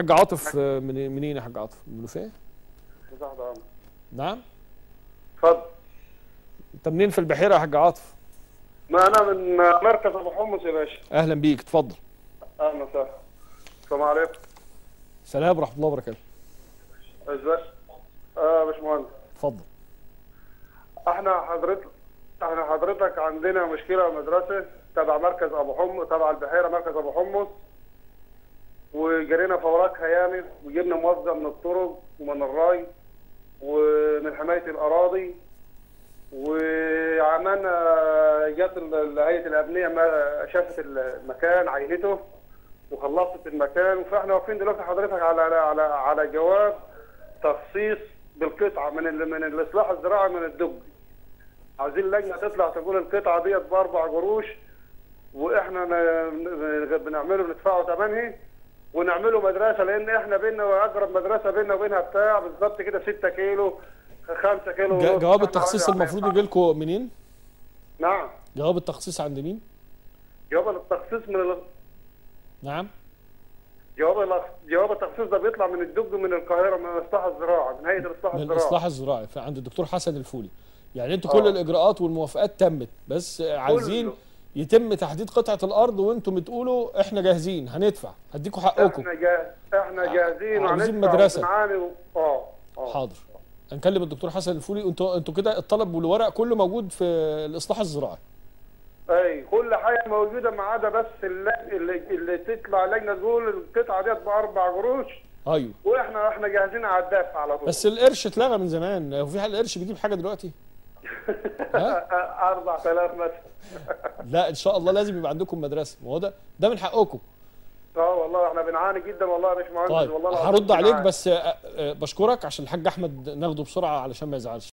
حاج عاطف آه، من منين يا حاج عاطف من المنوفيه تحت امر نعم اتفضل انت منين في البحيره يا حاج عاطف ما انا من مركز ابو حمص يا باشا اهلا بيك اتفضل اهلا وسهلا السلام عليكم سلام ورحمه الله وبركاته ازيك اه يا باشمهندس اتفضل احنا حضرتك احنا حضرتك عندنا مشكله مدرسه تبع مركز ابو حمص تبع البحيره مركز ابو حمص وجرينا فورات هيامي وجبنا موزع من الطرق ومن الري ومن حمايه الاراضي وعملنا جت ال- هيئه الابنيه ما شافت المكان عينته وخلصت المكان فاحنا واقفين دلوقتي حضرتك على على على, على جواب تخصيص بالقطعه من ال- من الاصلاح الزراعي من الدب عايزين اللجنه تطلع تقول القطعه ديت باربع قروش واحنا ن- ن- بنعمله ندفعه ثمنها ونعمله مدرسه لان احنا بينا واقرب مدرسه بينا وبينها بتاع بالظبط كده 6 كيلو 5 كيلو جا- ونص. جواب إحنا التخصيص عايزين- المفروض يجي لكم منين نعم جواب التخصيص عند مين جواب التخصيص من ال... نعم جواب ال... جواب التخصيص ده بيطلع من الدج من القاهره من الاصلاح الزراعي من هيئه الاصلاح من الزراعي الاصلاح الزراعي عند الدكتور حسن الفولي يعني انتوا آه. كل الاجراءات والموافقات تمت بس عايزين كله. يتم تحديد قطعه الارض وانتم بتقولوا احنا جاهزين هندفع هديكوا حقكم احنا جا... احنا جاهزين عاوزين وهندفع مدرسة. وبنعاني و... اه اه حاضر هنكلم الدكتور حسن الفولي انتوا انتوا كده الطلب والورق كله موجود في الاصلاح الزراعي اي كل حاجه موجوده ما عدا بس اللي, اللي, اللي تطلع لجنه تقول القطعه ديت باربع قروش ايوه واحنا احنا جاهزين على الدفع على طول بس القرش اتلغى من زمان هو في حد القرش بيجيب حاجه دلوقتي ها 4000 مثلا لا ان شاء الله لازم يبقى عندكم مدرسه ما هو ده ده من حقكم اه والله احنا بنعاني جدا والله يا باشمهندس طيب والله العظيم هرد عليك بنعاني. بس آه، آه، بشكرك عشان الحاج احمد ناخده بسرعه علشان ما يزعلش